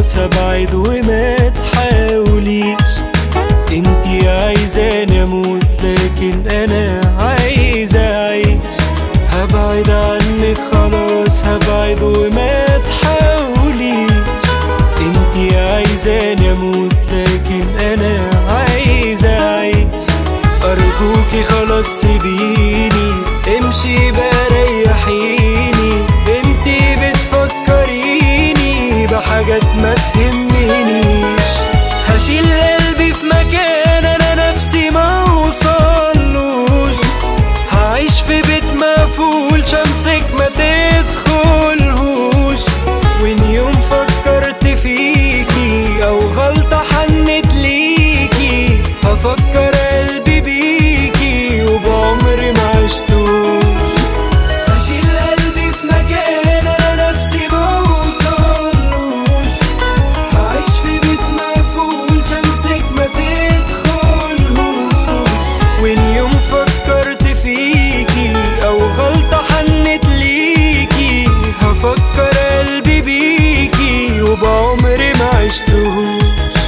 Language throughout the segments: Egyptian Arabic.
خلاص هبعد وما تحاوليش انتي عايزاني اموت لكن انا عايز اعيش هبعد عنك خلاص هبعد وما تحاوليش انتي عايزاني اموت لكن انا عايز اعيش ارجوكي خلاص سيبيني امشي بقى ريحيني انتي بتفكريني بحاجات ما تهمنيش هشيل قلبي في مكان انا نفسي ما اوصلوش هعيش في بيت مقفول شمسك ما تدخلهوش وان يوم فكرت فيكي او غلطة حنت ليكي هفكر قلبي بيكي وبعمري ما عشتوش هشيل قلبي في مكان انا نفسي ما اوصلوش هعيش في بيت مقفول شمسك ما تدخلهوش وان يوم فكرت فيكي او غلطة حنت ليكي هفكر قلبي بيكي وبعمري ما عشتهوش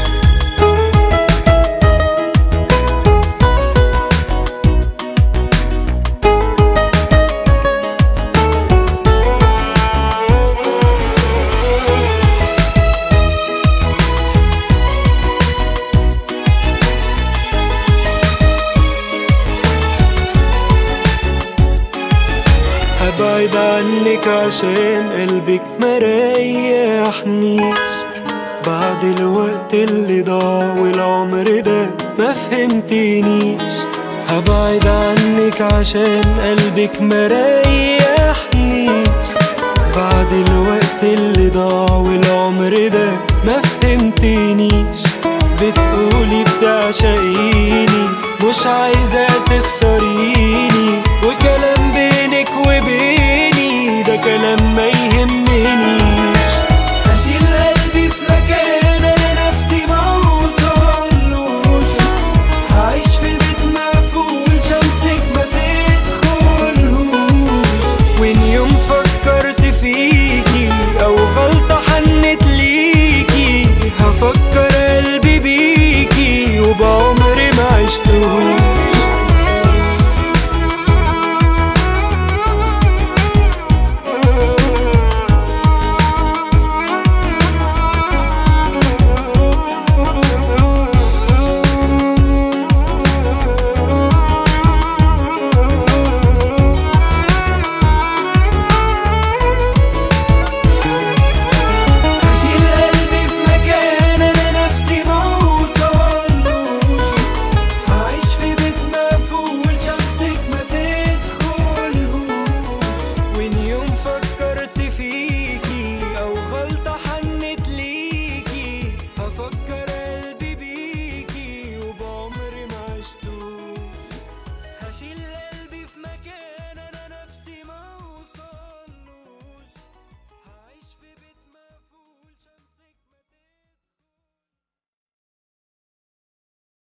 هبعد عنك عشان قلبك مريحنيش بعد الوقت اللي ضاع والعمر ده ما فهمتنيش هبعد عنك عشان قلبك مريحنيش بعد الوقت اللي ضاع والعمر ده ما فهمتنيش بتقولي بتعشقيني مش عايزة تخسريني وكلام بينك وبيني ده كلام ما يهمنيش هشيل قلبي في مكان انا نفسي ما اوصلوش هعيش في بيت مقفول شمسك ما تدخلهوش وان يوم فكرت فيكي او غلطة حنت ليكي هفكر قلبي بيكي وبعمري ما عشتهوش